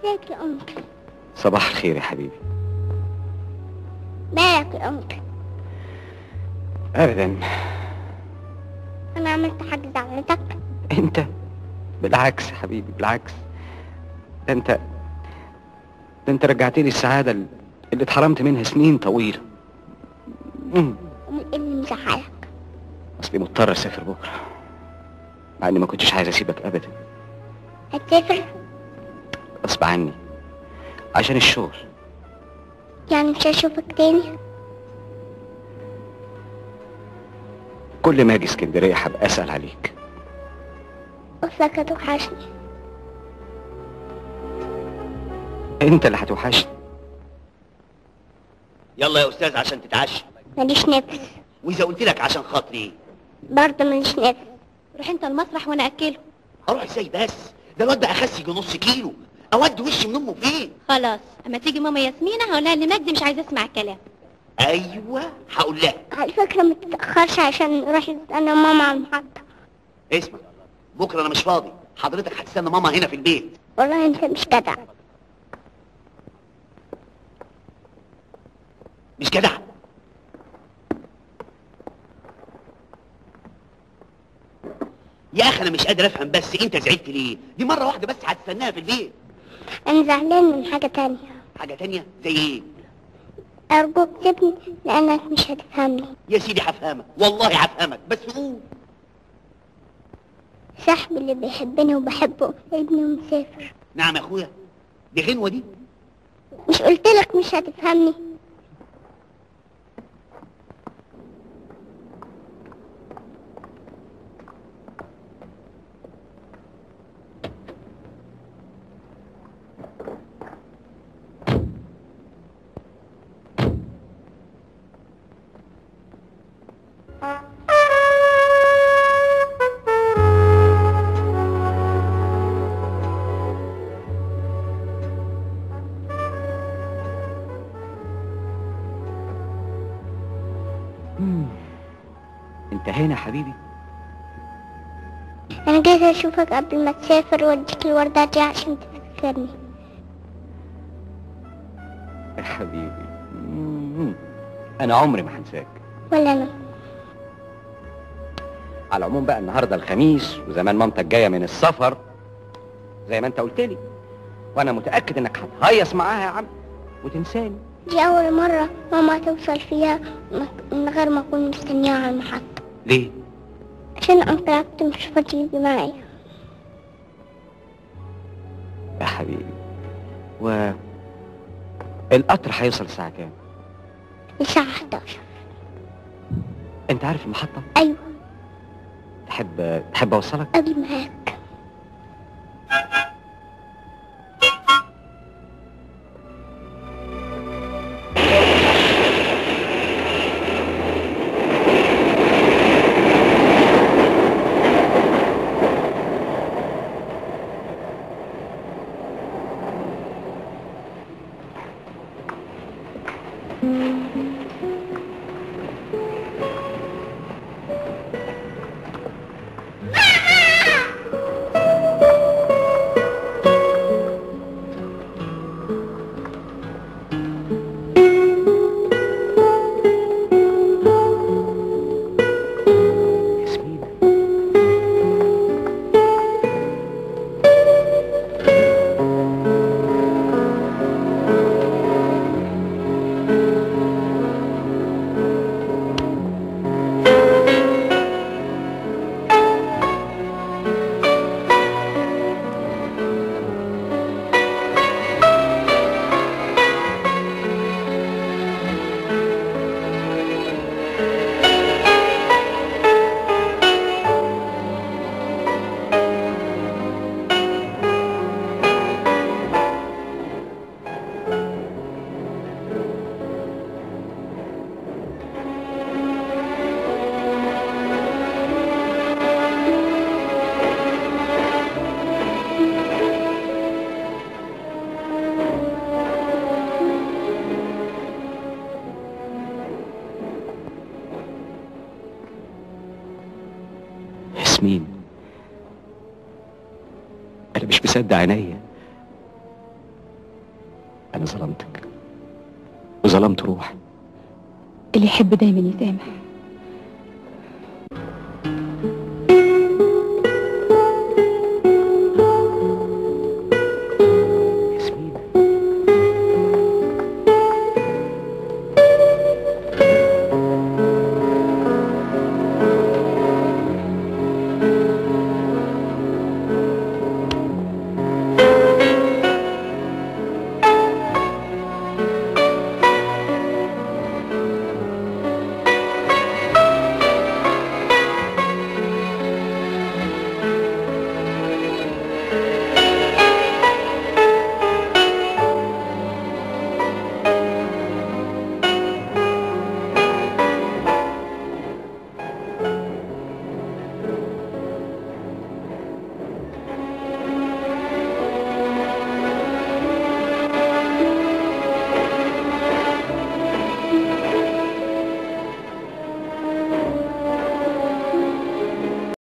ازيك يا أنكل صباح الخير يا حبيبي مالك يا أنكل ابدا أنا عملت حاجة زعلتك انت بالعكس يا حبيبي بالعكس ده انت ده انت رجعتني السعادة اللي اتحرمت منها سنين طويلة مم. أمال إيه اللي مزعلك اصلي مضطر اسافر بكرة مع اني ما كنتش عايز اسيبك ابدا هتسافر غصب عني عشان الشغل يعني مش هشوفك تاني كل ما اجي اسكندرية هبقى اسأل عليك أصلك هتوحشني انت اللي هتوحشني يلا يا استاذ عشان تتعشى ماليش نفس واذا قلت لك عشان خاطري برضه ماليش نفس روح انت المسرح وانا اكله اروح ازاي بس ده الواد بقى خس يجي نص كيلو اود وشي من امه فين خلاص اما تيجي ماما ياسمينة هقولها لمجدي مش عايزه اسمع الكلام ايوه هقول لها على فكرة ما تتأخرش عشان نروح انا وماما على المحطة اسمع بكره انا مش فاضي حضرتك هتستنى ماما هنا في البيت والله انت مش جدع مش جدع يا اخي انا مش قادر افهم بس انت زعلت ليه دي مره واحده بس هتستناها في البيت انا زعلان من حاجة تانية حاجه تانية زي ايه ارجوك سيبني لانك مش هتفهمني يا سيدي هفهمك والله هفهمك بس قول صاحبي اللي بيحبني وبحبه ابني مسافر نعم يا اخويا دي غنوه دي مش قلتلك مش هتفهمني مم. انت هنا يا حبيبي انا جاية اشوفك قبل ما تسافر واديك الوردة دي عشان تفكرني يا حبيبي مم. انا عمري ما هنساك ولا انا على العموم بقى النهارده الخميس وزمان مامتك جايه من السفر زي ما انت قلت لي وانا متاكد انك هتهيص معاها يا عم وتنساني دي اول مرة ماما توصل فيها من غير ما اكون مستنياها على المحطة ليه عشان انكل عبد مش فاضي يجي معايا يا حبيبي و القطر هيوصل الساعه كام الساعة 11 انت عارف المحطه ايوه تحب تحب اوصلك اجي معاك ياسمين ياسمين انا مش مصدق عينيا انا ظلمتك وظلمت روحي اللي يحب دايما يسامح